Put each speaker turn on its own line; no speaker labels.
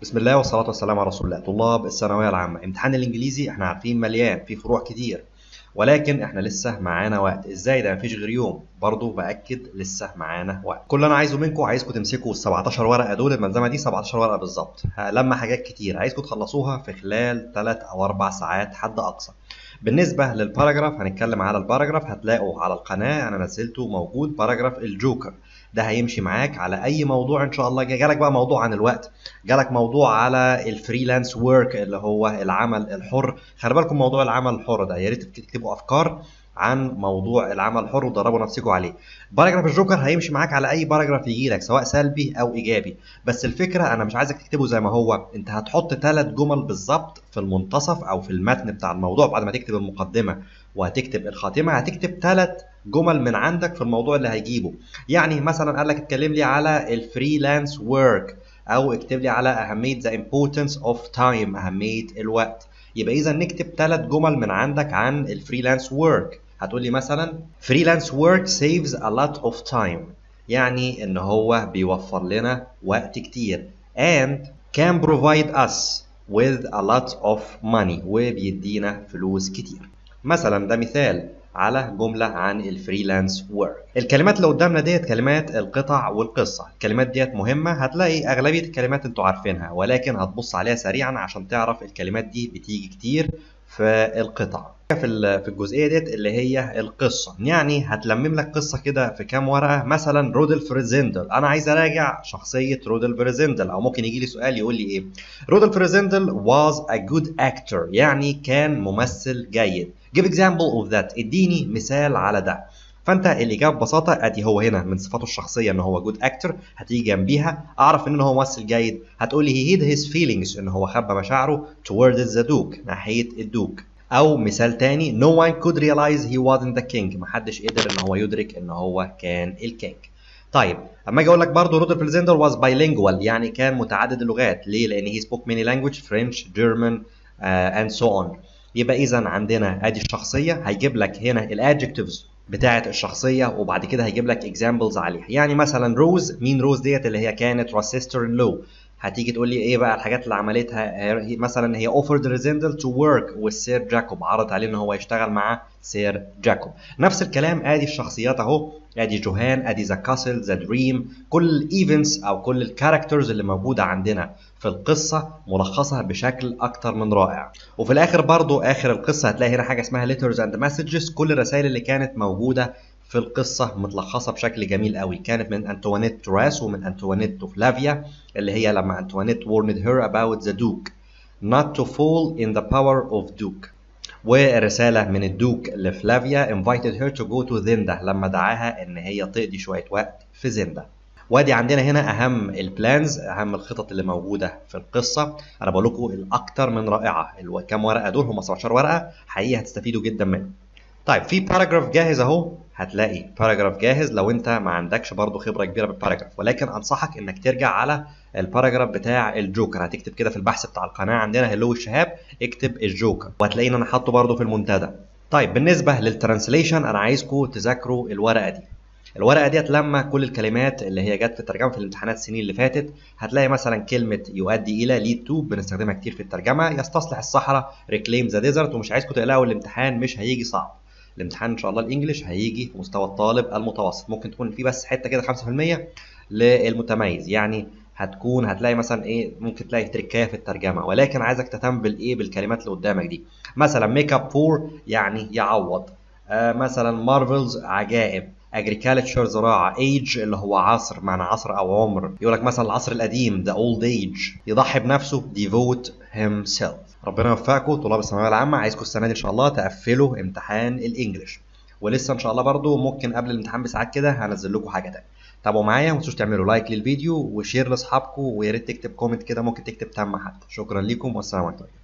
بسم الله والصلاة والسلام على رسول الله طلاب الثانوية العامة امتحان الإنجليزي احنا عارفين مليان فيه فروع كتير ولكن احنا لسه معانا وقت ازاي ده مفيش غير يوم برضه باكد لسه معانا وقت كل اللي انا عايزه منكم عايزكم تمسكوا ال 17 ورقه دول الملزمه دي 17 ورقه بالظبط لما حاجات كتير عايزكم تخلصوها في خلال 3 او 4 ساعات حد اقصى بالنسبه للباراجراف هنتكلم على الباراجراف هتلاقوا على القناه انا نزلته موجود باراجراف الجوكر ده هيمشي معاك على اي موضوع ان شاء الله جالك بقى موضوع عن الوقت جالك موضوع على الفريلانس ورك اللي هو العمل الحر خلي بالكم موضوع العمل الحر ده يا ريت تكتبوا افكار عن موضوع العمل الحر ودربوا نفسكم عليه باراجراف الجوكر هيمشي معاك على اي باراجراف يجي لك سواء سلبي او ايجابي بس الفكره انا مش عايزك تكتبه زي ما هو انت هتحط ثلاث جمل بالظبط في المنتصف او في المتن بتاع الموضوع بعد ما تكتب المقدمه وهتكتب الخاتمه هتكتب ثلاث جمل من عندك في الموضوع اللي هيجيبه يعني مثلا قال لك اتكلم لي على الفريلانس ورك او اكتب لي على اهميه the importance of time اهميه الوقت يبقى اذا نكتب ثلاث جمل من عندك عن الفريلانس ورك هتقول لي مثلا freelance work saves a lot of time يعني ان هو بيوفر لنا وقت كتير and can provide us with a lot of money وبيدينا فلوس كتير مثلا ده مثال على جملة عن الفريلانس ورك الكلمات اللي قدامنا ديت كلمات القطع والقصة الكلمات ديت مهمة هتلاقي أغلبية الكلمات انتوا عارفينها ولكن هتبص عليها سريعا عشان تعرف الكلمات دي بتيجي كتير في القطع في في الجزئيه ديت اللي هي القصه يعني هتلمم لك قصه كده في كام ورقه مثلا رودولف ريزندل انا عايز اراجع شخصيه رودولف ريزندل او ممكن يجي لي سؤال يقول لي ايه رودولف ريزندل was a good actor يعني كان ممثل جيد give example of that اديني مثال على ده فانت الاجابه ببساطه ادي هو هنا من صفاته الشخصيه ان هو جود اكتر هتيجي جنبيها اعرف ان هو ممثل جيد هتقول لي هي hid his feelings ان هو خبى مشاعره towards the duke ناحيه الدوك او مثال تاني no one could realize he wasn't the king محدش قدر ان هو يدرك ان هو كان الكينج طيب اما اجي اقول لك برضه رودولف ريزندل was bilingual يعني كان متعدد اللغات ليه لان he spoke many languages French German uh, and so on يبقى اذا عندنا ادي الشخصيه هيجيب لك هنا الادجكتيفز بتاعه الشخصيه وبعد كده هيجيب لك اكزامبلز عليها يعني مثلا روز مين روز ديت اللي هي كانت راس سيستر ان لو هتيجي تقول لي ايه بقى الحاجات اللي عملتها مثلا هي offered ريزندل to work with سير جاكوب عرضت عليه ان هو يشتغل مع سير جاكوب نفس الكلام ادي الشخصيات اهو ادي جوهان ادي ذا كاسل ذا دريم كل الايفنتس او كل الكاركترز اللي موجوده عندنا في القصه ملخصه بشكل اكتر من رائع وفي الاخر برضو اخر القصه هتلاقي هنا حاجه اسمها letters and messages كل الرسائل اللي كانت موجوده في القصة متلخصة بشكل جميل قوي كانت من أنطوانيت تراس ومن أنطوانيت فلافيا اللي هي لما أنطوانيت warned her about the duke not to fall in the power of duke ورسالة من الدوك لفلافيا invited her to go to زندا لما دعاها إن هي تقضي شوية وقت في زندا وادي عندنا هنا اهم البلانز اهم الخطط اللي موجوده في القصه انا بقول لكم الاكثر من رائعه الكام ورقه دول هم 17 ورقه حقيقي هتستفيدوا جدا منهم طيب في باراجراف جاهز اهو هتلاقي باراجراف جاهز لو انت ما عندكش برضو خبره كبيره بالباراجراف ولكن انصحك انك ترجع على الباراجراف بتاع الجوكر هتكتب كده في البحث بتاع القناه عندنا هلو الشهاب اكتب الجوكر وهتلاقيني انا حاطه برضو في المنتدى طيب بالنسبه للترانسليشن انا عايزكم تذاكروا الورقه دي الورقه ديت لما كل الكلمات اللي هي جت في الترجمه في الامتحانات السنين اللي فاتت هتلاقي مثلا كلمه يؤدي الى ليد تو بنستخدمها كتير في الترجمه يستصلح الصحراء ريكليم ذا ديزرت ومش عايزكم تقلقوا الامتحان مش هيجي صعب الامتحان ان شاء الله الانجليش هيجي في مستوى الطالب المتوسط ممكن تكون في بس حته كده 5% للمتميز يعني هتكون هتلاقي مثلا ايه ممكن تلاقي تريكايه في الترجمه ولكن عايزك تهتم بالايه بالكلمات اللي قدامك دي مثلا ميك اب فور يعني يعوض آه مثلا مارفلز عجائب agriculture زراعة age اللي هو عصر معنى عصر أو عمر يقول لك مثلا العصر القديم the old age يضحي بنفسه devote himself ربنا يوفقكم طلاب الثانوية العامة عايزكم السنة دي إن شاء الله تقفلوا امتحان الإنجليش ولسه إن شاء الله برضو ممكن قبل الامتحان بساعات كده هنزل لكم حاجة تانية تابعوا معايا ما تنسوش تعملوا لايك للفيديو وشير لاصحابكم ويا ريت تكتب كومنت كده ممكن تكتب تم حتى شكرا لكم والسلام عليكم